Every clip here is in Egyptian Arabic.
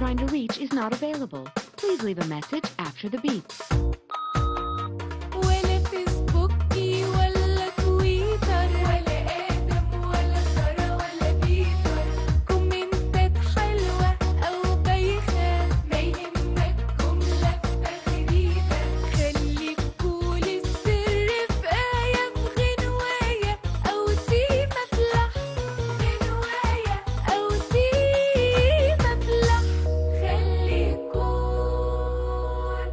trying to reach is not available. Please leave a message after the beep. ولا فيسبوكي ولا تويتر ولا آدم ولا سارة ولا بيتر كومنتات حلوة أو بايخة ما يهمك جملة في تغريدة خليك قول السر في آية في غنواية أو سيمة فلح غنواية أو سيمة فلح خليك قول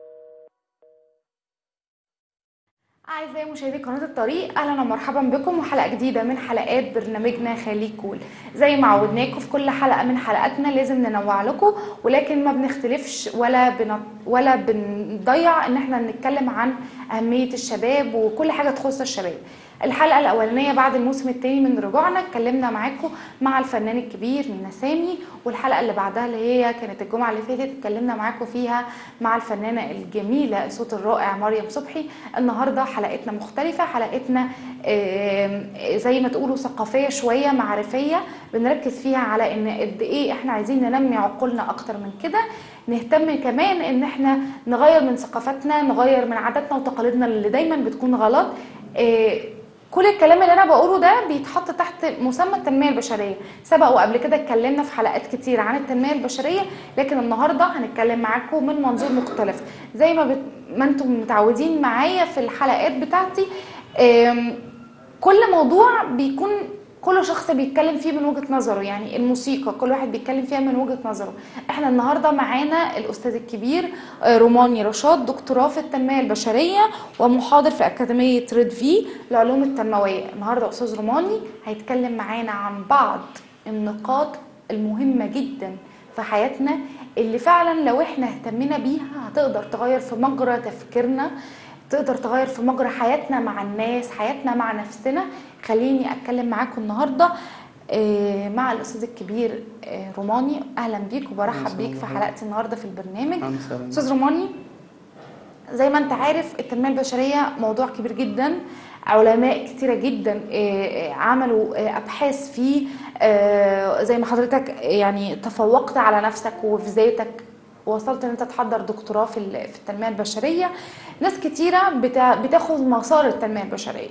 أعزائي مشاهدي قناة الطريق أهلا ومرحبا بكم وحلقة جديدة من حلقات برنامجنا خليك كول زي ما عودناكم في كل حلقة من حلقاتنا لازم ننوع لكم ولكن ما بنختلفش ولا بن... ولا بنضيع إن احنا نتكلم عن أهمية الشباب وكل حاجة تخص الشباب الحلقة الأولانية بعد الموسم الثاني من رجوعنا اتكلمنا معاكم مع الفنان الكبير مينا سامي والحلقة اللي بعدها اللي هي كانت الجمعة اللي فاتت اتكلمنا معاكم فيها مع الفنانة الجميلة الصوت الرائع مريم صبحي النهاردة حلقتنا مختلفة حلقتنا آم، زي ما تقولوا ثقافية شوية معرفية بنركز فيها على ان قد ايه احنا عايزين ننمي عقولنا اكتر من كده نهتم كمان ان احنا نغير من ثقافتنا نغير من عاداتنا وتقاليدنا اللي دايما بتكون غلط آه، كل الكلام اللي انا بقوله ده بيتحط تحت مسمى التنميه البشريه سبق وقبل كده اتكلمنا في حلقات كتير عن التنميه البشريه لكن النهارده هنتكلم معاكم من منظور مختلف زي ما بت... ما انتم متعودين معايا في الحلقات بتاعتي آم، كل موضوع بيكون كل شخص بيتكلم فيه من وجهة نظره يعني الموسيقى كل واحد بيتكلم فيها من وجهة نظره احنا النهارده معانا الاستاذ الكبير آه، روماني رشاد دكتوراه في التنمية البشرية ومحاضر في أكاديمية ريد في للعلوم التنموية النهارده استاذ روماني هيتكلم معانا عن بعض النقاط المهمة جدا في حياتنا اللي فعلا لو احنا اهتمينا بيها هتقدر تغير في مجرى تفكيرنا تقدر تغير في مجرى حياتنا مع الناس حياتنا مع نفسنا خليني اتكلم معاكم النهارده آه، مع الاستاذ الكبير آه، روماني اهلا بيك وبرحب بيك في حلقتي النهارده في البرنامج أهلاً وسهلاً. استاذ روماني زي ما انت عارف التنميه البشريه موضوع كبير جدا علماء كتيرة جدا آه، آه، عملوا آه، ابحاث فيه آه، زي ما حضرتك يعني تفوقت على نفسك وفي ذاتك وصلت ان انت تحضر دكتوراه في ال- في التنميه البشريه ناس كتيره بتا- بتاخد مسار التنميه البشريه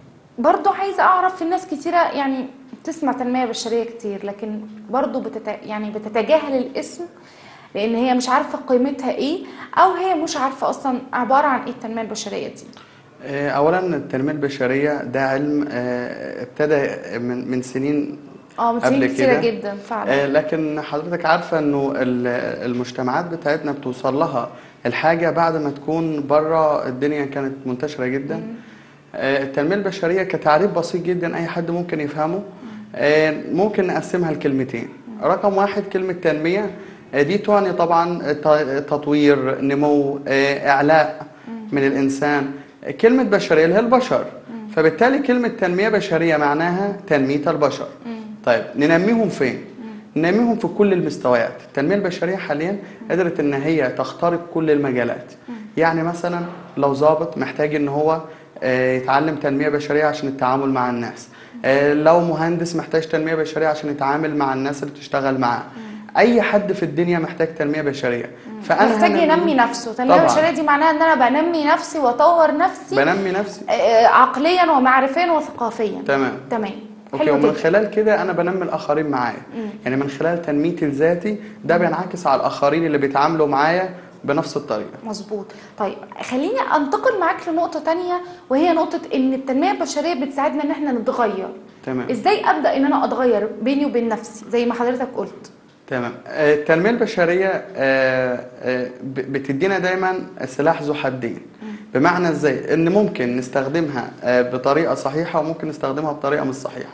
برضو عايزه اعرف في ناس كتيره يعني تسمع تنميه بشريه كتير لكن برضو بتت... يعني بتتجاهل الاسم لان هي مش عارفه قيمتها ايه او هي مش عارفه اصلا عباره عن ايه التنميه البشريه دي آه، اولا التنميه البشريه ده علم آه، ابتدى من من سنين اه من قبل سنين كتيره كده. جدا فعلا آه، لكن حضرتك عارفه انه ال- المجتمعات بتاعتنا بتوصل لها الحاجه بعد ما تكون بره الدنيا كانت منتشره جدا آه، التنميه البشريه كتعريف بسيط جدا اي حد ممكن يفهمه آه، ممكن نقسمها لكلمتين رقم واحد كلمه تنميه آه، دي تعني طبعا ت- تطوير نمو آه، اعلاء من الانسان كلمه بشريه اللي هي البشر فبالتالي كلمه تنميه بشريه معناها تنميه البشر طيب ننميهم فين ننميهم في كل المستويات التنميه البشريه حاليا قدرت ان هي تخترق كل المجالات يعني مثلا لو ضابط محتاج ان هو آه، يتعلم تنميه بشريه عشان التعامل مع الناس آه، لو مهندس محتاج تنميه بشريه عشان يتعامل مع الناس اللي بتشتغل معاه اي حد في الدنيا محتاج تنميه بشريه فانا محتاج هنمي- ينمي نفسه التنميه طبعاً. البشريه دي معناها ان انا بنمي نفسي واطور نفسي بنمي نفسي آه، عقليا ومعرفيا وثقافيا تمام تمام اوكي حلو ومن جدا خلال كده انا بنمي الاخرين معايا يعني من خلال تنميتي لذاتي ده بينعكس على الاخرين اللي بيتعاملوا معايا بنفس الطريقه مظبوط طيب خليني انتقل معاك لنقطة تانية وهي نقطة ان التنمية البشرية بتساعدنا ان احنا نتغير تمام ازاي ابدا ان انا اتغير بيني وبين نفسي زي ما حضرتك قلت تمام آه، التنميه البشريه آه، آه، ب- بتدينا دايما سلاح ذو حدين بمعنى ازاي ان ممكن نستخدمها آه، بطريقه صحيحه وممكن نستخدمها بطريقه مش صحيحه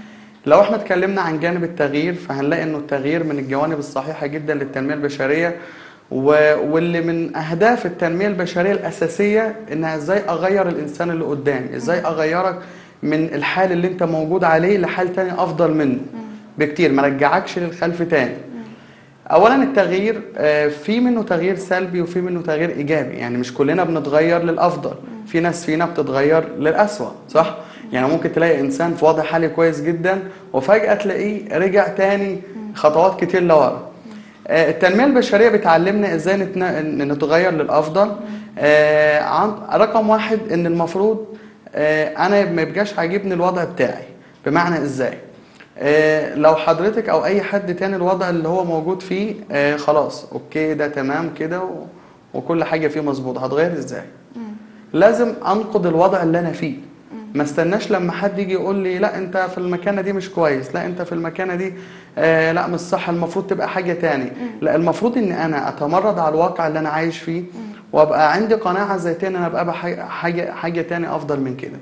لو احنا اتكلمنا عن جانب التغيير فهنلاقي انه التغيير من الجوانب الصحيحه جدا للتنميه البشريه و- واللي من اهداف التنميه البشريه الاساسيه انها ازاي اغير الانسان اللي قدامي ازاي اغيرك من الحال اللي انت موجود عليه لحال تاني افضل منه بكتير ما رجعكش للخلف تاني اولا التغيير آه، في منه تغيير سلبي وفي منه تغيير ايجابي يعني مش كلنا بنتغير للافضل في ناس فينا بتتغير للاسوأ صح يعني ممكن تلاقي انسان في وضع حالي كويس جدا وفجاه تلاقيه رجع تاني خطوات كتير لورا آه، التنميه البشريه بتعلمنا ازاي نتن- ن- نتغير للافضل آه، عن- رقم واحد ان المفروض آه، انا ما يبقاش عاجبني الوضع بتاعي بمعنى ازاي آه، لو حضرتك او اي حد تاني الوضع اللي هو موجود فيه آه، خلاص اوكي ده تمام كده و- وكل حاجه فيه مظبوطه هتغير ازاي لازم انقد الوضع اللي انا فيه ما استناش لما حد يجي يقول لي لا انت في المكانه دي مش كويس لا انت في المكانه دي آه لا مش صح المفروض تبقى حاجه تاني لا المفروض ان انا اتمرد على الواقع اللي انا عايش فيه وابقى عندي قناعه ذاتيه ان انا ابقى بحاجة- حاجه حاجه تاني افضل من كده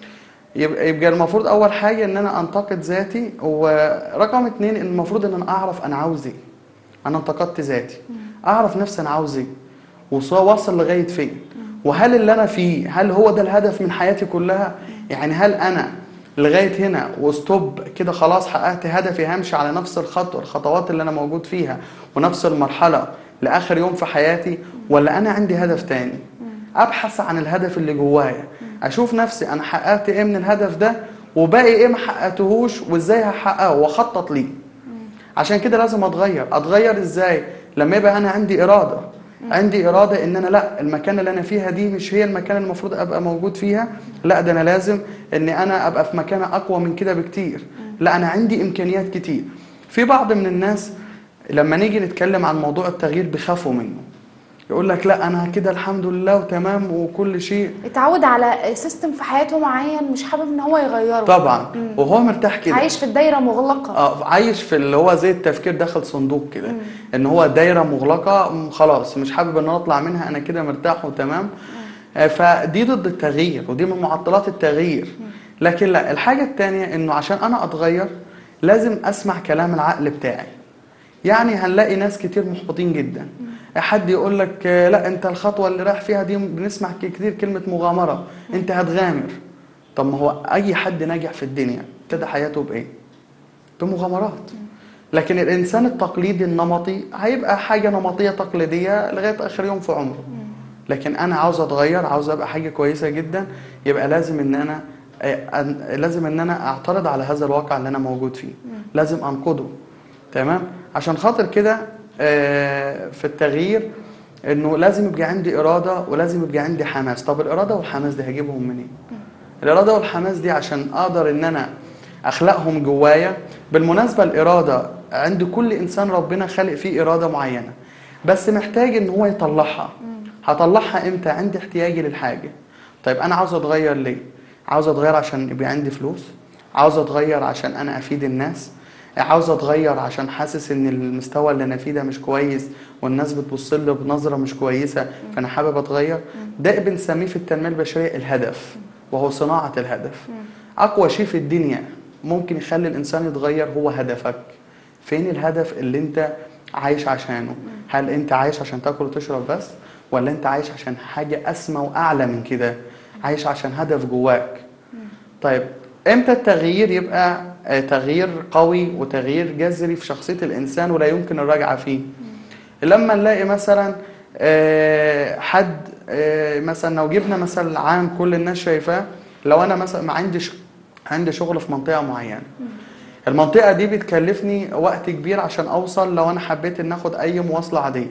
يبقى يبقى المفروض اول حاجه ان انا انتقد ذاتي ورقم اتنين ان المفروض ان انا اعرف انا عاوز ايه انا انتقدت ذاتي اعرف نفسي انا عاوز ايه وواصل لغايه فين وهل اللي انا فيه هل هو ده الهدف من حياتي كلها يعني هل انا لغايه هنا وستوب كده خلاص حققت هدفي همشي على نفس الخطوه الخطوات اللي انا موجود فيها ونفس المرحله لاخر يوم في حياتي ولا انا عندي هدف تاني ابحث عن الهدف اللي جوايا اشوف نفسي انا حققت ايه من الهدف ده وباقي ايه ما حققتهوش وازاي هحققه واخطط ليه عشان كده لازم اتغير اتغير ازاي لما يبقى انا عندي اراده عندي اراده ان انا لا المكان اللي انا فيها دي مش هي المكان اللي المفروض ابقى موجود فيها لا ده انا لازم ان انا ابقى في مكان اقوى من كده بكتير لا انا عندي امكانيات كتير في بعض من الناس لما نيجي نتكلم عن موضوع التغيير بيخافوا منه يقول لك لا انا كده الحمد لله وتمام وكل شيء اتعود على سيستم في حياته معين مش حابب ان هو يغيره طبعا وهو مرتاح كده عايش في الدايره مغلقه اه عايش في اللي هو زي التفكير داخل صندوق كده ان هو دايره مغلقه م، خلاص مش حابب ان انا اطلع منها انا كده مرتاح وتمام آه، فدي ضد التغيير ودي من معطلات التغيير لكن لا الحاجه الثانيه انه عشان انا اتغير لازم اسمع كلام العقل بتاعي يعني هنلاقي ناس كتير محبطين جدا حد يقول لك آه، لا انت الخطوه اللي رايح فيها دي بنسمع كتير كلمه مغامره انت هتغامر طب ما هو اي حد ناجح في الدنيا ابتدى حياته بايه بمغامرات لكن الانسان التقليدي النمطي هيبقى حاجه نمطيه تقليديه لغايه اخر يوم في عمره لكن انا عاوز اتغير عاوز ابقى حاجه كويسه جدا يبقى لازم ان انا آه، أن- لازم ان انا اعترض على هذا الواقع اللي انا موجود فيه لازم انقده تمام عشان خاطر كده آه، في التغيير انه لازم يبقى عندي اراده ولازم يبقى عندي حماس طب الاراده والحماس دي هجيبهم منين الاراده والحماس دي عشان اقدر ان انا اخلقهم جوايا بالمناسبه الاراده عند كل انسان ربنا خالق فيه اراده معينه بس محتاج ان هو يطلعها هطلعها امتى عندي احتياجي للحاجه طيب انا عاوز اتغير ليه عاوز اتغير عشان يبقى عندي فلوس عاوز اتغير عشان انا افيد الناس عاوز اتغير عشان حاسس ان المستوى اللي انا فيه ده مش كويس والناس بتبص لي بنظره مش كويسه فانا حابب اتغير ده بنسميه في التنميه البشريه الهدف وهو صناعه الهدف اقوى شيء في الدنيا ممكن يخلي الانسان يتغير هو هدفك فين الهدف اللي انت عايش عشانه هل انت عايش عشان تاكل وتشرب بس ولا انت عايش عشان حاجه اسمى واعلى من كده عايش عشان هدف جواك طيب امتى التغيير يبقى آه، تغيير قوي وتغيير جذري في شخصيه الانسان ولا يمكن الرجعه فيه لما نلاقي مثلا آه، حد آه، مثلا لو جبنا مثلا عام كل الناس شايفاه لو انا مثلا ما عندي عندي شغل في منطقه معينه المنطقه دي بتكلفني وقت كبير عشان اوصل لو انا حبيت ان اخد اي مواصله عاديه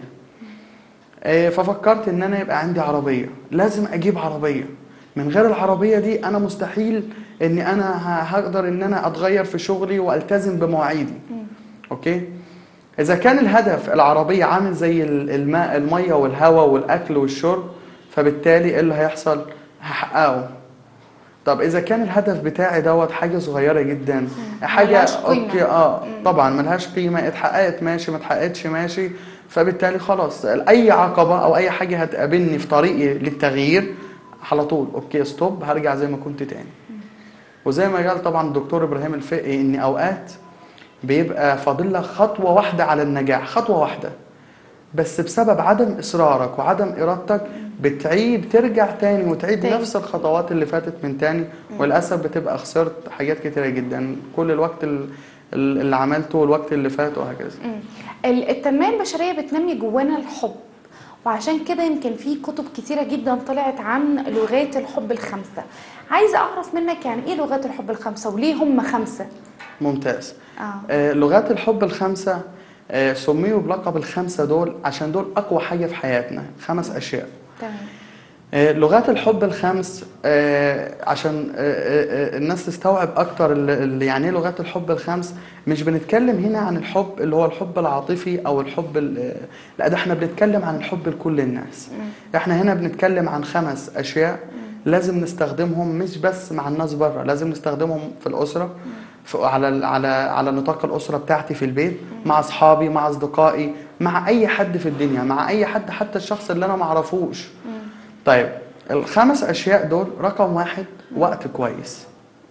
آه، ففكرت ان انا يبقى عندي عربيه لازم اجيب عربيه من غير العربيه دي انا مستحيل ان انا ه- هقدر ان انا اتغير في شغلي والتزم بمواعيدي اوكي اذا كان الهدف العربيه عامل زي ال- الماء الميه والهواء والاكل والشرب فبالتالي ايه اللي هيحصل هحققه طب اذا كان الهدف بتاعي دوت حاجه صغيره جدا حاجه ملهاش قيمة. اوكي اه طبعا ملهاش قيمه اتحققت ماشي ما اتحققتش ماشي فبالتالي خلاص اي عقبه او اي حاجه هتقابلني في طريقي للتغيير على طول اوكي ستوب هرجع زي ما كنت تاني وزي ما قال طبعا الدكتور ابراهيم الفقي ان اوقات بيبقى فاضل لك خطوه واحده على النجاح خطوه واحده بس بسبب عدم اصرارك وعدم ارادتك بتعيد ترجع تاني وتعيد تاني. نفس الخطوات اللي فاتت من تاني وللاسف بتبقى خسرت حاجات كتيره جدا كل الوقت ال- ال- اللي عملته والوقت اللي فات وهكذا مم. ال- التنميه البشريه بتنمي جوانا الحب وعشان كده يمكن في كتب كتيرة جدا طلعت عن لغات الحب الخمسة عايزة أعرف منك يعني إيه لغات الحب الخمسة وليه هم خمسة؟ ممتاز آه. آه، لغات الحب الخمسة آه، سميوا بلقب الخمسة دول عشان دول أقوى حاجة في حياتنا خمس أشياء تمام آه، لغات الحب الخمس آه، عشان آه، آه، آه، الناس تستوعب اكتر ال- ال- يعني ايه لغات الحب الخمس مش بنتكلم هنا عن الحب اللي هو الحب العاطفي او الحب ال- آه، لا ده احنا بنتكلم عن الحب لكل الناس احنا هنا بنتكلم عن خمس اشياء لازم نستخدمهم مش بس مع الناس بره لازم نستخدمهم في الاسره في على ال- على على نطاق الاسره بتاعتي في البيت مع اصحابي مع اصدقائي مع اي حد في الدنيا مع اي حد حتى الشخص اللي انا معرفوش طيب الخمس اشياء دول رقم واحد وقت كويس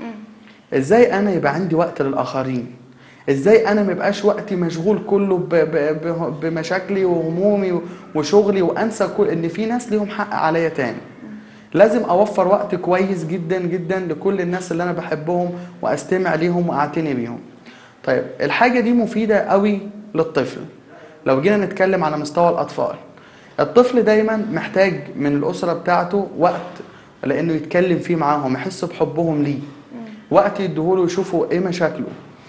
ازاي انا يبقى عندي وقت للاخرين ازاي انا ما يبقاش وقتي مشغول كله ب- ب- ب- بمشاكلي وهمومي وشغلي وانسى كل ان في ناس ليهم حق عليا تاني لازم اوفر وقت كويس جدا جدا لكل الناس اللي انا بحبهم واستمع ليهم واعتني بيهم طيب الحاجه دي مفيده قوي للطفل لو جينا نتكلم على مستوى الاطفال الطفل دايما محتاج من الاسره بتاعته وقت لانه يتكلم فيه معاهم يحس بحبهم ليه وقت يديهوله يشوفوا ايه مشاكله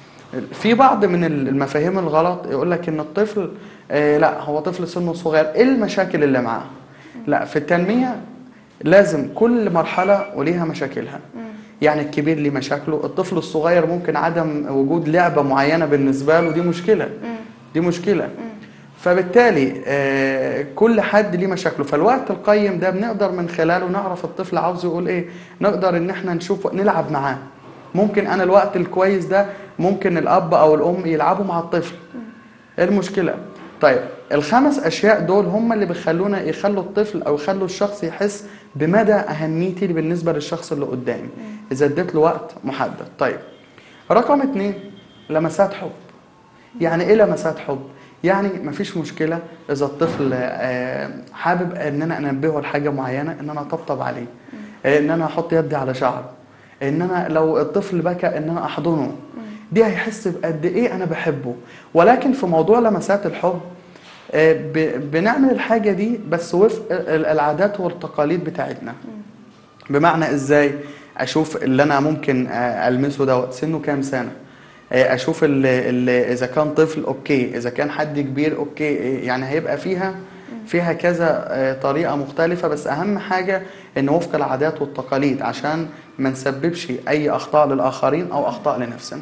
في بعض من المفاهيم الغلط يقول لك ان الطفل آه لا هو طفل سنه صغير ايه المشاكل اللي معاه لا في التنميه لازم كل مرحله وليها مشاكلها يعني الكبير ليه مشاكله الطفل الصغير ممكن عدم وجود لعبه معينه بالنسبه له دي مشكله دي مشكله فبالتالي آه، كل حد ليه مشاكله فالوقت القيم ده بنقدر من خلاله نعرف الطفل عاوز يقول ايه نقدر ان احنا نشوف نلعب معاه ممكن انا الوقت الكويس ده ممكن الاب او الام يلعبوا مع الطفل ايه المشكله طيب الخمس اشياء دول هم اللي بيخلونا يخلوا الطفل او يخلوا الشخص يحس بمدى اهميتي بالنسبه للشخص اللي قدامي اذا اديت له وقت محدد طيب رقم اتنين لمسات حب يعني ايه لمسات حب يعني مفيش مشكله اذا الطفل آه، حابب ان انا انبهه لحاجه معينه ان انا اطبطب عليه آه، ان انا احط يدي على شعره ان انا لو الطفل بكى ان انا احضنه دي هيحس بقد ايه انا بحبه ولكن في موضوع لمسات الحب آه، ب- بنعمل الحاجه دي بس وفق ال- العادات والتقاليد بتاعتنا بمعنى ازاي اشوف اللي انا ممكن آه، المسه دوت سنه كام سنه آه، اشوف اللي اللي اذا كان طفل اوكي اذا كان حد كبير اوكي آه، يعني هيبقى فيها فيها كذا آه، طريقه مختلفه بس اهم حاجه ان وفق العادات والتقاليد عشان ما نسببش اي اخطاء للاخرين او اخطاء لنفسنا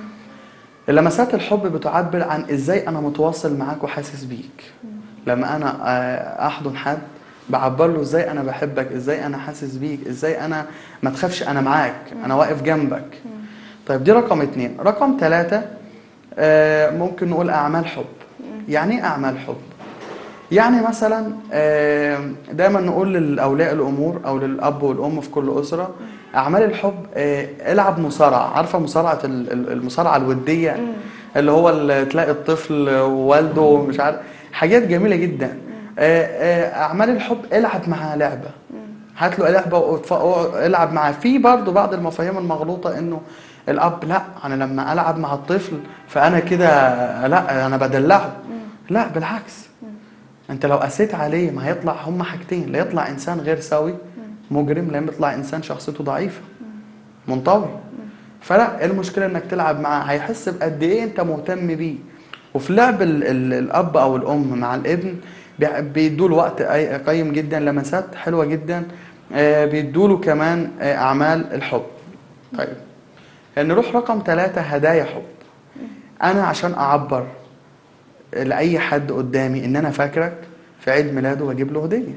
لمسات الحب بتعبر عن ازاي انا متواصل معاك وحاسس بيك لما انا آه، احضن حد بعبر له ازاي انا بحبك ازاي انا حاسس بيك ازاي انا ما تخافش انا معاك انا واقف جنبك طيب دي رقم اتنين رقم ثلاثة ممكن نقول اعمال حب يعني ايه اعمال حب يعني مثلا آه، دايما نقول للاولياء الامور او للاب والام في كل اسره اعمال الحب آه، العب مصارعه عارفه مصارعه ال- ال- المصارعه الوديه اللي هو اللي تلاقي الطفل ووالده مش عارف حاجات جميله جدا آه، آه، اعمال الحب العب معاه لعبه هات له لعبه واتف- العب معاه في برضه بعض المفاهيم المغلوطه انه الاب لا انا لما العب مع الطفل فانا كده لا انا بدلعه لا بالعكس انت لو قسيت عليه ما هيطلع هما حاجتين لا يطلع انسان غير سوي مجرم لا يطلع انسان شخصيته ضعيفه منطوي فلا إيه المشكله انك تلعب معاه هيحس بقد ايه انت مهتم بيه وفي لعب ال ال الاب او الام مع الابن بيع- بيدوا له وقت أي- قيم جدا لمسات حلوه جدا آه، بيدوا له كمان آه، اعمال الحب طيب نروح رقم ثلاثة هدايا حب انا عشان اعبر لاي حد قدامي ان انا فاكرك في عيد ميلاده واجيب له هديه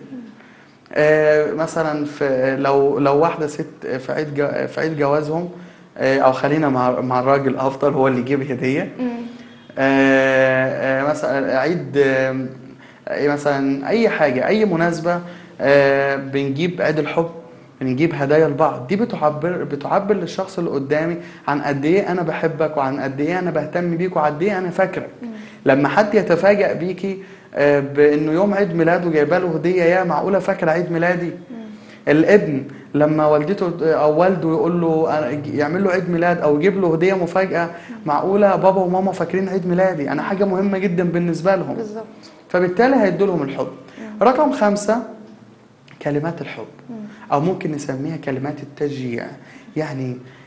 آه، مثلا في لو لو واحده ست في عيد جو- في عيد جوازهم آه، او خلينا مع مع الراجل افضل هو اللي يجيب هديه آه، آه، مثلا عيد آه، آه، مثلا اي حاجه اي مناسبه آه، بنجيب عيد الحب بنجيب هدايا لبعض دي بتعبر بتعبر للشخص اللي قدامي عن قد ايه انا بحبك وعن قد ايه انا بهتم بيك وقد ايه انا فاكرك لما حد يتفاجأ بيكي آه، بانه يوم عيد ميلاده جايبه له هديه يا معقوله فاكره عيد ميلادي الابن لما والدته او والده يقول له أنا- يعمل له عيد ميلاد او يجيب له هديه مفاجاه معقوله بابا وماما فاكرين عيد ميلادي انا حاجه مهمه جدا بالنسبه لهم بالظبط فبالتالي هيدوا لهم الحب رقم خمسة كلمات الحب أو ممكن نسميها كلمات التشجيع يعني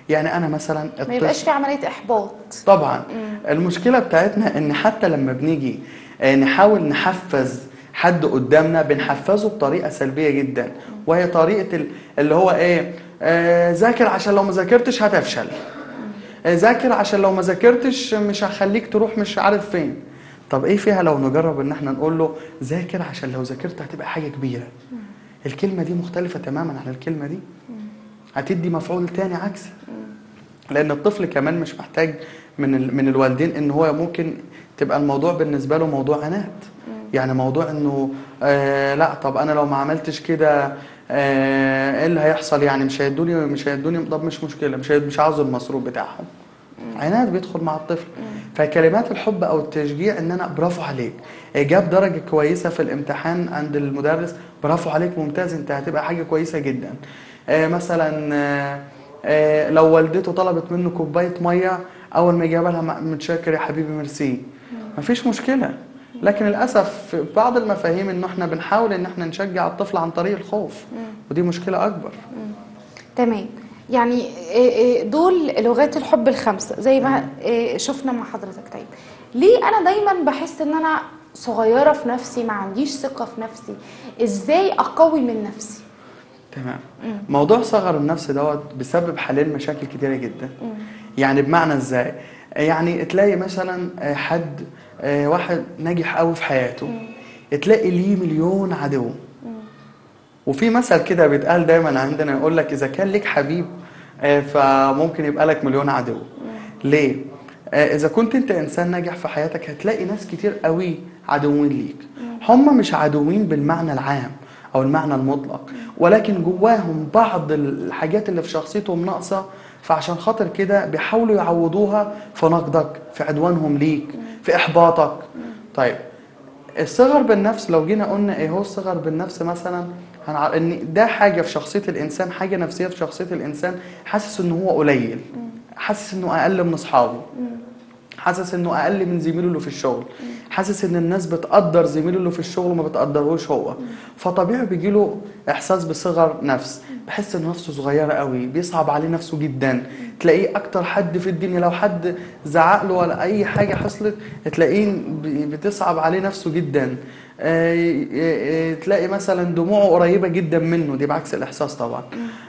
يعني انا مثلا ما يبقاش في عمليه احباط طبعا المشكله بتاعتنا ان حتى لما بنيجي آه، نحاول نحفز حد قدامنا بنحفزه بطريقه سلبيه جدا وهي طريقه ال- اللي هو ايه آه، ذاكر عشان لو ما ذاكرتش هتفشل آه، ذاكر عشان لو ما ذاكرتش مش هخليك تروح مش عارف فين طب ايه فيها لو نجرب ان احنا نقول له ذاكر عشان لو ذاكرت هتبقى حاجه كبيره الكلمه دي مختلفه تماما عن الكلمه دي هتدي مفعول تاني عكسي لان الطفل كمان مش محتاج من ال- من الوالدين ان هو ممكن تبقى الموضوع بالنسبه له موضوع عناد يعني موضوع انه آه لا طب انا لو ما عملتش كده آه ايه اللي هيحصل يعني مش هيدوني مش هيدوني طب مش مشكله مش هيد- مش عاوز المصروف بتاعهم عناد بيدخل مع الطفل فكلمات الحب او التشجيع ان انا برافو عليك جاب درجه كويسه في الامتحان عند المدرس برافو عليك ممتاز انت هتبقى حاجه كويسه جدا آه مثلا آه آه لو والدته طلبت منه كوبايه ميه اول ما يجيبها لها م- متشكر يا حبيبي ميرسي مفيش مشكله لكن للاسف في بعض المفاهيم انه احنا بنحاول ان احنا نشجع الطفل عن طريق الخوف ودي مشكله اكبر تمام يعني إيه إيه دول لغات الحب الخمسه زي ما إيه شفنا مع حضرتك طيب ليه انا دايما بحس ان انا صغيره في نفسي ما عنديش ثقه في نفسي ازاي اقوي من نفسي تمام موضوع صغر النفس دوت بسبب حلين مشاكل كتيره جدا يعني بمعنى ازاي يعني تلاقي مثلا آه، حد آه، واحد ناجح قوي في حياته تلاقي ليه مليون عدو وفي مثل كده بيتقال دايما عندنا يقول لك اذا كان لك حبيب آه، فممكن يبقى لك مليون عدو ليه آه، اذا كنت انت انسان ناجح في حياتك هتلاقي ناس كتير قوي عدوين ليك هم مش عدوين بالمعنى العام او المعنى المطلق ولكن جواهم بعض الحاجات اللي في شخصيتهم ناقصه فعشان خاطر كده بيحاولوا يعوضوها في نقدك في عدوانهم ليك في احباطك طيب الصغر بالنفس لو جينا قلنا ايه هو الصغر بالنفس مثلا هنع... ان ده حاجه في شخصيه الانسان حاجه نفسيه في شخصيه الانسان حاسس ان هو قليل حاسس انه اقل من اصحابه حاسس انه اقل من زميله اللي في الشغل حاسس ان الناس بتقدر زميله اللي في الشغل وما بتقدرهوش هو فطبيعي بيجي له احساس بصغر نفس بحس ان نفسه صغيره قوي بيصعب عليه نفسه جدا تلاقيه اكتر حد في الدنيا لو حد زعق له ولا اي حاجه حصلت تلاقيه ب- بتصعب عليه نفسه جدا آه، ي- ي- تلاقي مثلا دموعه قريبه جدا منه دي بعكس الاحساس طبعا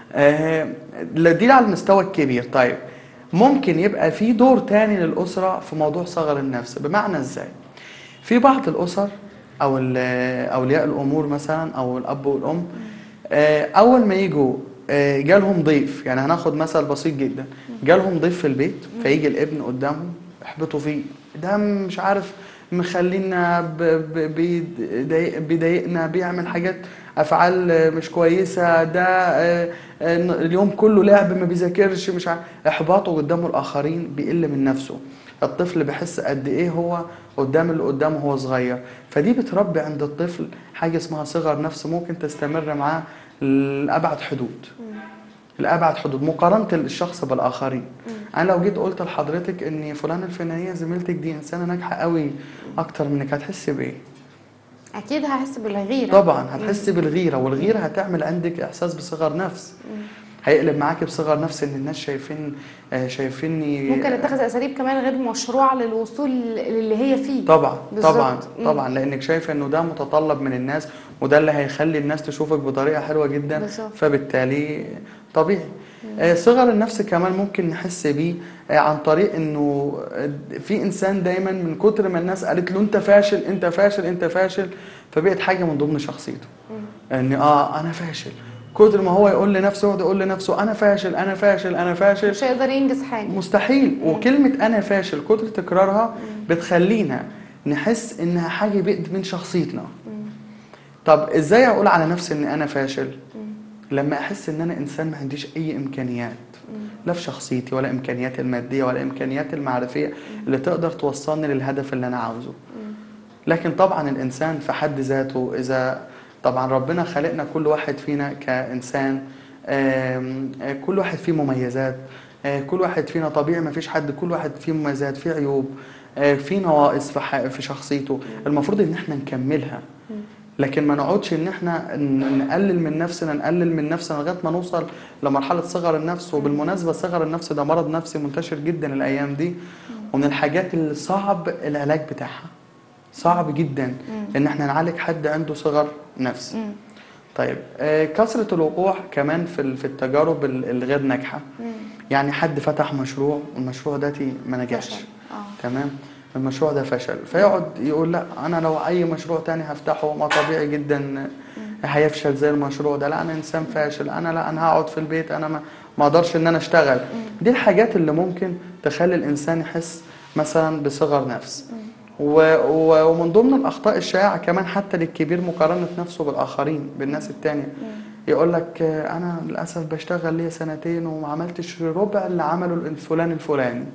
آه، دي على المستوى الكبير طيب ممكن يبقى في دور تاني للأسرة في موضوع صغر النفس بمعنى ازاي في بعض الأسر أو ال- أولياء الأمور مثلا أو الأب والأم آه، أول ما يجوا آه، جالهم ضيف يعني هناخد مثل بسيط جدا جالهم ضيف في البيت فيجي الابن قدامهم يحبطوا فيه ده مش عارف مخلينا ب- ب- بيضايق- بيضايقنا بيعمل حاجات افعال آه، مش كويسه ده آه، آه، اليوم كله لعب ما بيذاكرش مش عارف احباطه قدامه الاخرين بيقل من نفسه الطفل بيحس قد ايه هو قدام اللي قدامه هو صغير فدي بتربي عند الطفل حاجه اسمها صغر نفس ممكن تستمر معاه لابعد حدود لابعد حدود مقارنه الشخص بالاخرين انا لو جيت قلت لحضرتك ان فلانه الفلانيه زميلتك دي انسانه ناجحه قوي اكتر منك هتحس بايه اكيد هحس بالغيره طبعا هتحس بالغيره والغيره هتعمل عندك احساس بصغر نفس هيقلب معاك بصغر نفس ان الناس شايفين آه، شايفيني ممكن اتخذ اساليب كمان غير مشروعه للوصول للي هي فيه طبعا بالظبط. طبعا مم. طبعا لانك شايفه انه ده متطلب من الناس وده اللي هيخلي الناس تشوفك بطريقه حلوه جدا بالظبط. فبالتالي طبيعي آه، صغر النفس كمان ممكن نحس بيه آه، عن طريق انه آه، في انسان دايما من كتر ما الناس قالت له انت فاشل انت فاشل انت فاشل فبقت حاجه من ضمن شخصيته ان اه انا فاشل كتر ما هو يقول لنفسه يقعد يقول لنفسه انا فاشل انا فاشل انا فاشل مش هيقدر ينجز حاجه مستحيل وكلمة أنا فاشل كتر تكرارها بتخلينا نحس إنها حاجة بقت من شخصيتنا طب إزاي أقول على نفسي إن أنا فاشل لما أحس إن أنا إنسان ما عنديش أي إمكانيات لا في شخصيتي ولا إمكانياتي المادية ولا إمكانياتي المعرفية اللي تقدر توصلني للهدف اللي أنا عاوزه لكن طبعا الإنسان في حد ذاته إذا طبعا ربنا خلقنا كل واحد فينا كإنسان آم، آه، كل واحد فيه مميزات آه، كل واحد فينا طبيعي ما فيش حد كل واحد فيه مميزات فيه عيوب آه، فيه نواقص في ح- في شخصيته المفروض ان احنا نكملها لكن ما نقعدش ان احنا ن- نقلل من نفسنا نقلل من نفسنا لغايه ما نوصل لمرحله صغر النفس وبالمناسبه صغر النفس ده مرض نفسي منتشر جدا الايام دي ومن الحاجات اللي صعب العلاج بتاعها صعب جدا ان احنا نعالج حد عنده صغر نفس مم. طيب آه، كثره الوقوع كمان في ال- في التجارب ال- الغير ناجحه مم. يعني حد فتح مشروع والمشروع ده تي- ما نجحش فشل. اه تمام المشروع ده فشل فيقعد يقول لا انا لو اي مشروع تاني هفتحه ما طبيعي جدا هيفشل زي المشروع ده لا انا انسان فاشل انا لا انا هقعد في البيت انا ما ما اقدرش ان انا اشتغل دي الحاجات اللي ممكن تخلي الانسان يحس مثلا بصغر نفس و... و... ومن ضمن الاخطاء الشائعه كمان حتى للكبير مقارنه نفسه بالاخرين بالناس التانية يقول لك آه، انا للاسف بشتغل ليا سنتين وما عملتش ربع اللي عمله الفلان الفلاني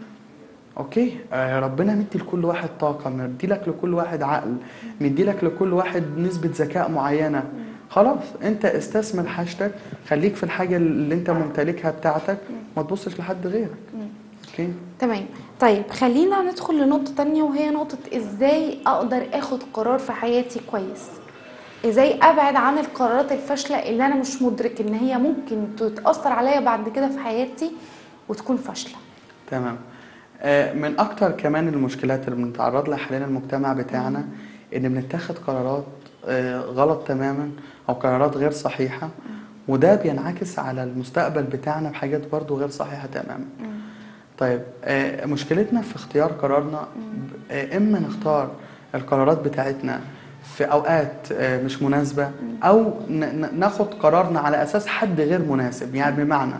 اوكي آه ربنا مدي لكل واحد طاقه مدي لك لكل واحد عقل مدي لك لكل واحد نسبه ذكاء معينه خلاص انت استثمر حاجتك خليك في الحاجه اللي انت ممتلكها بتاعتك ما تبصش لحد غيرك اوكي تمام طيب خلينا ندخل لنقطة تانية وهي نقطة ازاي اقدر اخد قرار في حياتي كويس ازاي ابعد عن القرارات الفاشلة اللي انا مش مدرك ان هي ممكن تتأثر عليا بعد كده في حياتي وتكون فاشلة تمام آه، من اكتر كمان المشكلات اللي بنتعرض لها حاليا المجتمع بتاعنا ان بنتخذ قرارات آه، غلط تماما او قرارات غير صحيحه وده بينعكس على المستقبل بتاعنا بحاجات برضو غير صحيحه تماما طيب آه، مشكلتنا في اختيار قرارنا آه، اما نختار القرارات بتاعتنا في اوقات آه، مش مناسبه او ن- ن- ناخد قرارنا على اساس حد غير مناسب يعني بمعنى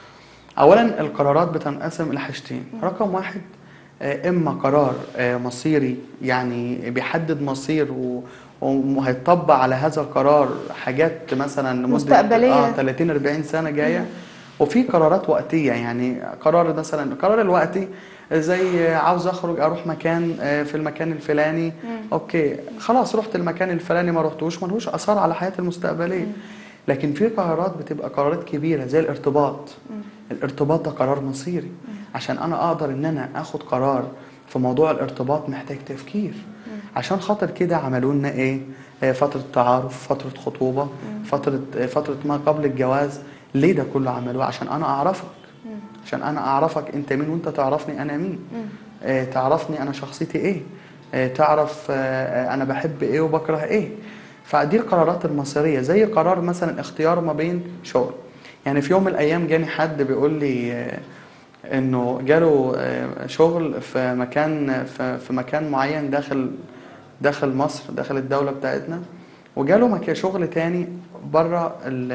اولا القرارات بتنقسم الى حاجتين رقم واحد آه، اما قرار آه، مصيري يعني بيحدد مصير و- وهيطبق على هذا القرار حاجات مثلا لمده مستقبلية. اه 30 40 سنه جايه وفي قرارات وقتيه يعني قرار مثلا القرار الوقتي زي عاوز اخرج اروح مكان آه، في المكان الفلاني اوكي خلاص رحت المكان الفلاني ما رحتوش ملهوش اثار على حياتي المستقبليه لكن في قرارات بتبقى قرارات كبيره زي الارتباط الارتباط ده قرار مصيري عشان انا اقدر ان انا اخد قرار في موضوع الارتباط محتاج تفكير عشان خاطر كده عملوا لنا ايه آه، فتره تعارف فتره خطوبه فتره آه، فتره ما قبل الجواز ليه ده كله عملوه عشان انا اعرفك عشان انا اعرفك انت مين وانت تعرفني انا مين آه، تعرفني انا شخصيتي ايه آه، تعرف آه، آه، انا بحب ايه وبكره ايه فدي القرارات المصيريه زي قرار مثلا اختيار ما بين شغل يعني في يوم من الايام جاني حد بيقول لي آه، انه جاله آه، شغل في مكان في في مكان معين داخل داخل مصر داخل الدوله بتاعتنا وجاله مكان شغل تاني بره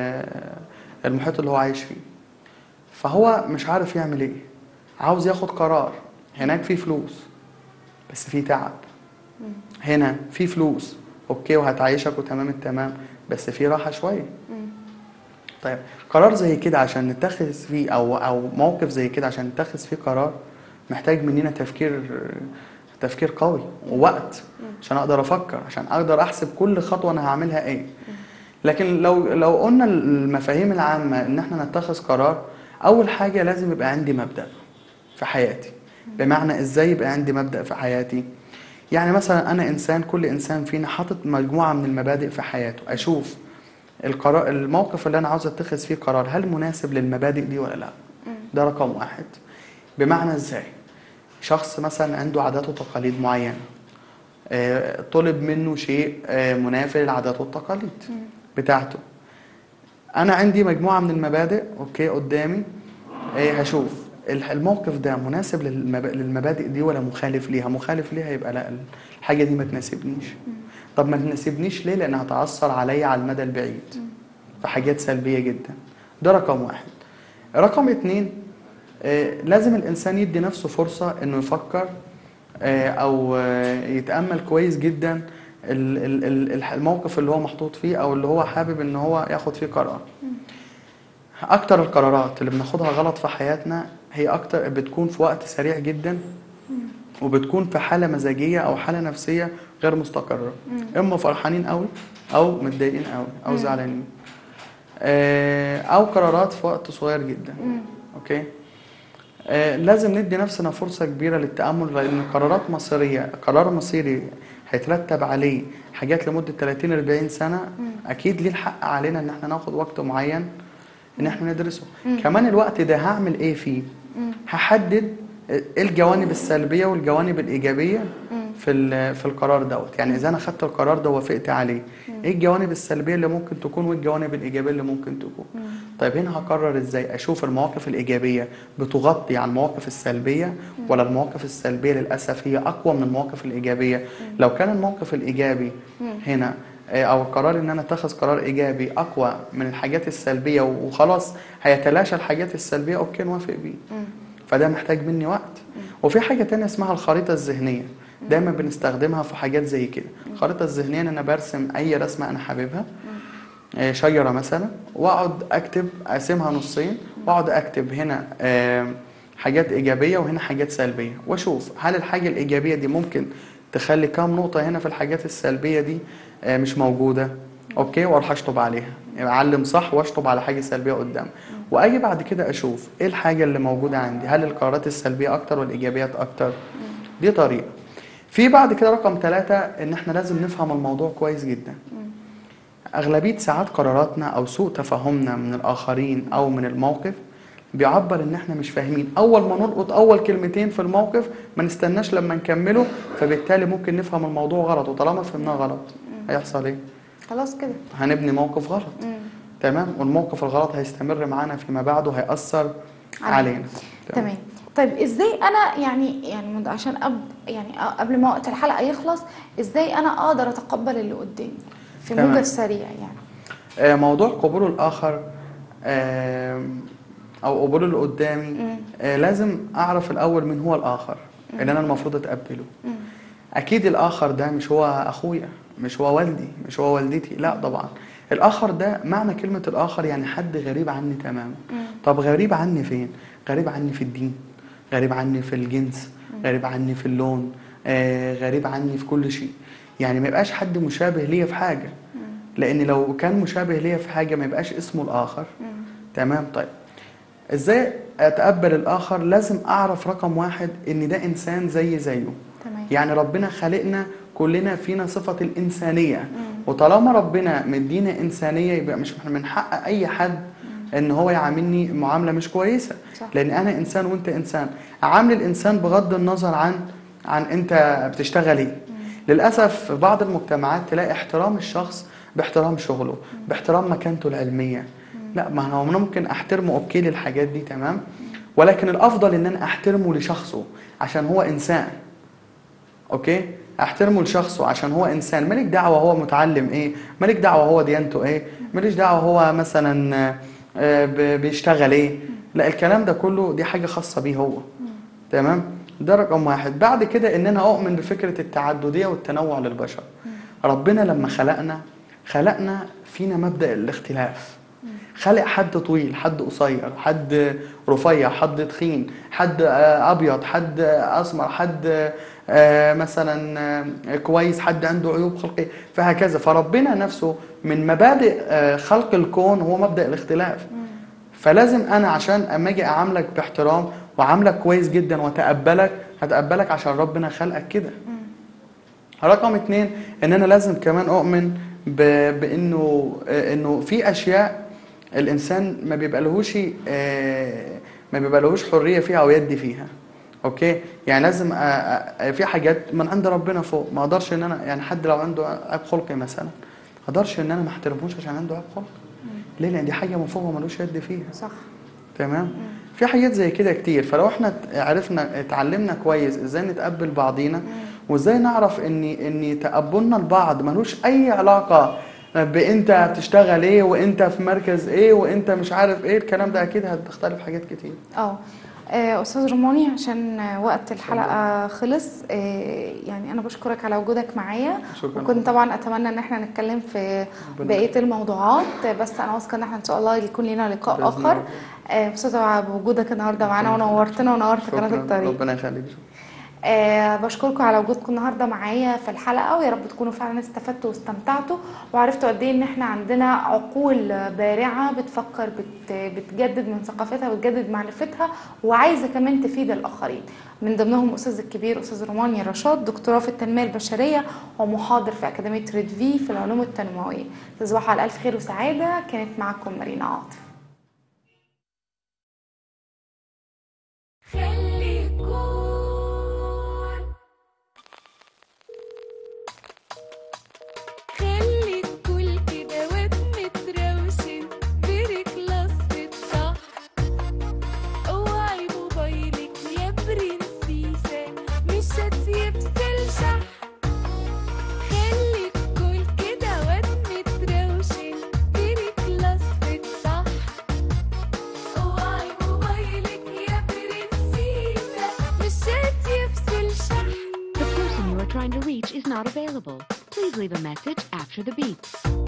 المحيط اللي هو عايش فيه فهو مش عارف يعمل ايه عاوز ياخد قرار هناك في فلوس بس في تعب هنا في فلوس اوكي وهتعيشك وتمام التمام بس في راحه شويه طيب قرار زي كده عشان نتخذ فيه او او موقف زي كده عشان نتخذ فيه قرار محتاج مننا تفكير تفكير قوي ووقت عشان اقدر افكر عشان اقدر احسب كل خطوه انا هعملها ايه لكن لو لو قلنا المفاهيم العامه ان احنا نتخذ قرار اول حاجه لازم يبقى عندي مبدا في حياتي بمعنى ازاي يبقى عندي مبدا في حياتي يعني مثلا انا انسان كل انسان فينا حاطط مجموعه من المبادئ في حياته اشوف القرار الموقف اللي انا عاوز اتخذ فيه قرار هل مناسب للمبادئ دي ولا لا ده رقم واحد بمعنى ازاي شخص مثلا عنده عادات وتقاليد معينه آه، طلب منه شيء آه، منافي للعادات والتقاليد بتاعته انا عندي مجموعه من المبادئ اوكي قدامي آه، هشوف ال- الموقف ده مناسب للمب- للمبادئ دي ولا مخالف ليها مخالف ليها يبقى لا الحاجه دي ما تناسبنيش طب ما تناسبنيش ليه لانها هتاثر عليا على المدى البعيد في حاجات سلبيه جدا ده رقم واحد رقم اتنين آه، لازم الانسان يدي نفسه فرصه انه يفكر آه، او آه، يتامل كويس جدا ال- ال- ال- الح- الموقف اللي هو محطوط فيه او اللي هو حابب ان هو ياخد فيه قرار اكتر القرارات اللي بناخدها غلط في حياتنا هي اكتر بتكون في وقت سريع جدا وبتكون في حاله مزاجيه او حاله نفسيه غير مستقره اما فرحانين قوي او متضايقين قوي او زعلانين آه، او قرارات في وقت صغير جدا اوكي آه، لازم ندي نفسنا فرصه كبيره للتامل لان قرارات مصيريه قرار مصيري هيترتب عليه حاجات لمده 30 40 سنه اكيد ليه الحق علينا ان احنا ناخد وقت معين ان احنا ندرسه كمان الوقت ده هعمل ايه فيه هحدد ايه الجوانب السلبيه والجوانب الايجابيه في ال- في القرار دوت يعني اذا انا خدت القرار ده ووافقت عليه ايه الجوانب السلبيه اللي ممكن تكون وايه الجوانب الايجابيه اللي ممكن تكون طيب هنا هقرر ازاي اشوف المواقف الايجابيه بتغطي على المواقف السلبيه ولا المواقف السلبيه للاسف هي اقوى من المواقف الايجابيه لو كان الموقف الايجابي هنا آه، او القرار ان انا اتخذ قرار ايجابي اقوى من الحاجات السلبيه وخلاص هيتلاشى الحاجات السلبيه اوكي نوافق بيه فده محتاج مني وقت وفي حاجه تانية اسمها الخريطه الذهنيه دايما بنستخدمها في حاجات زي كده الخريطه الذهنيه ان انا برسم اي رسمه انا حاببها آه، شجره مثلا واقعد اكتب اقسمها نصين واقعد اكتب هنا آه، حاجات ايجابيه وهنا حاجات سلبيه واشوف هل الحاجه الايجابيه دي ممكن تخلي كام نقطه هنا في الحاجات السلبيه دي آه، مش موجوده اوكي واروح اشطب عليها يعني اعلم صح واشطب على حاجه سلبيه قدام واجي بعد كده اشوف ايه الحاجه اللي موجوده عندي هل القرارات السلبيه اكتر والايجابيات اكتر دي طريقه في بعد كده رقم ثلاثة ان احنا لازم نفهم الموضوع كويس جدا اغلبيه ساعات قراراتنا او سوء تفاهمنا من الاخرين او من الموقف بيعبر ان احنا مش فاهمين اول ما نلقط اول كلمتين في الموقف ما نستناش لما نكمله فبالتالي ممكن نفهم الموضوع غلط وطالما فهمناه غلط هيحصل ايه خلاص كده هنبني موقف غلط تمام والموقف الغلط هيستمر معانا فيما بعد وهيأثر علينا. علينا تمام طيب ازاي انا يعني يعني مد- عشان أب يعني أ- قبل ما وقت الحلقه يخلص ازاي انا اقدر اتقبل اللي قدامي في تمام. موجز سريع يعني آه، موضوع قبول الآخر آم، أو قبول اللي قدامي آه، لازم أعرف الأول من هو الآخر اللي أنا المفروض أتقبله أكيد الآخر ده مش هو أخويا مش هو والدي مش هو والدتي لا طبعا الآخر ده معنى كلمة الآخر يعني حد غريب عني تماما طب غريب عني فين؟ غريب عني في الدين غريب عني في الجنس غريب عني في اللون آه، غريب عني في كل شيء يعني ما يبقاش حد مشابه ليا في حاجة لان لو كان مشابه ليا في حاجه ما يبقاش اسمه الاخر تمام طيب ازاي اتقبل الاخر لازم اعرف رقم واحد ان ده انسان زي زيه تمام يعني ربنا خلقنا كلنا فينا صفه الانسانيه وطالما ربنا مدينا انسانيه يبقى مش من حق اي حد ان هو يعاملني معامله مش كويسه صح. لان انا انسان وانت انسان عامل الانسان بغض النظر عن عن انت بتشتغل ايه للاسف في بعض المجتمعات تلاقي احترام الشخص باحترام شغله باحترام مكانته العلميه لا ما انا ممكن احترمه اوكي للحاجات دي تمام ولكن الافضل ان انا احترمه لشخصه عشان هو انسان اوكي احترمه لشخصه عشان هو انسان مالك دعوه هو متعلم ايه مالك دعوه هو ديانته ايه ماليش دعوه هو مثلا آه، ب- بيشتغل ايه لا الكلام ده كله دي حاجه خاصه بيه هو تمام ده رقم واحد بعد كده ان انا اؤمن بفكره التعدديه والتنوع للبشر ربنا لما خلقنا خلقنا فينا مبدا الاختلاف خلق حد طويل حد قصير حد رفيع حد تخين حد آه، ابيض حد آه، اسمر حد آه، مثلا آه، كويس حد عنده عيوب خلقيه فهكذا فربنا نفسه من مبادئ آه، خلق الكون هو مبدا الاختلاف فلازم انا عشان اما اجي اعاملك باحترام واعاملك كويس جدا واتقبلك هتقبلك عشان ربنا خلقك كده رقم اتنين ان انا لازم كمان اؤمن ب- بانه آه، انه في اشياء الانسان ما بيبقى لهوش آه، ما بيبقى لهوش حريه فيها او يد فيها اوكي يعني لازم أ- أ- في حاجات من عند ربنا فوق ما اقدرش ان انا يعني حد لو عنده عيب خلقي مثلا ما اقدرش ان انا ما احترمهوش عشان عنده عيب خلقي ليه لان دي حاجه من فوق هو ملوش يد فيها صح تمام في حاجات زي كده كتير فلو احنا ت- عرفنا اتعلمنا كويس ازاي نتقبل بعضينا وازاي نعرف ان ان تقبلنا لبعض ملوش اي علاقه بانت بتشتغل ايه وانت في مركز ايه وانت مش عارف ايه الكلام ده اكيد هتختلف حاجات كتير اه آه، استاذ رماني عشان آه، وقت الحلقه خلص آه، يعني انا بشكرك على وجودك معايا شكرا وكنت طبعا اتمنى ان احنا نتكلم في ربنا بقيه الموضوعات آه، بس انا واثقه ان احنا ان شاء الله يكون لنا لقاء بإذن اخر الله. آه، مبسوطه بوجودك النهارده معانا شكراً. ونورتنا ونورت قناه شكرا الطريق ربنا يخليك آه بشكركم على وجودكم النهارده معايا في الحلقه ويا رب تكونوا فعلا استفدتوا واستمتعتوا وعرفتوا قد ايه ان احنا عندنا عقول بارعه بتفكر بت بتجدد من ثقافتها بتجدد معرفتها وعايزه كمان تفيد الاخرين من ضمنهم استاذ الكبير استاذ رومانيا رشاد دكتوراه في التنميه البشريه ومحاضر في اكاديميه ريد في في العلوم التنمويه تصبحوا على الف خير وسعاده كانت معكم مارينا عاطف خلي يكون خلي الكل كده واد متروشن بركلاس الصح اوعي موبايلك يا برنسيسة مش هتيفصل شح خلي الكل كده واد متروشن بركلاس الصح اوعي موبايلك يا برنسيسة مش هتيفصل شح The person you are trying to reach is not available. Please leave a message after the beep.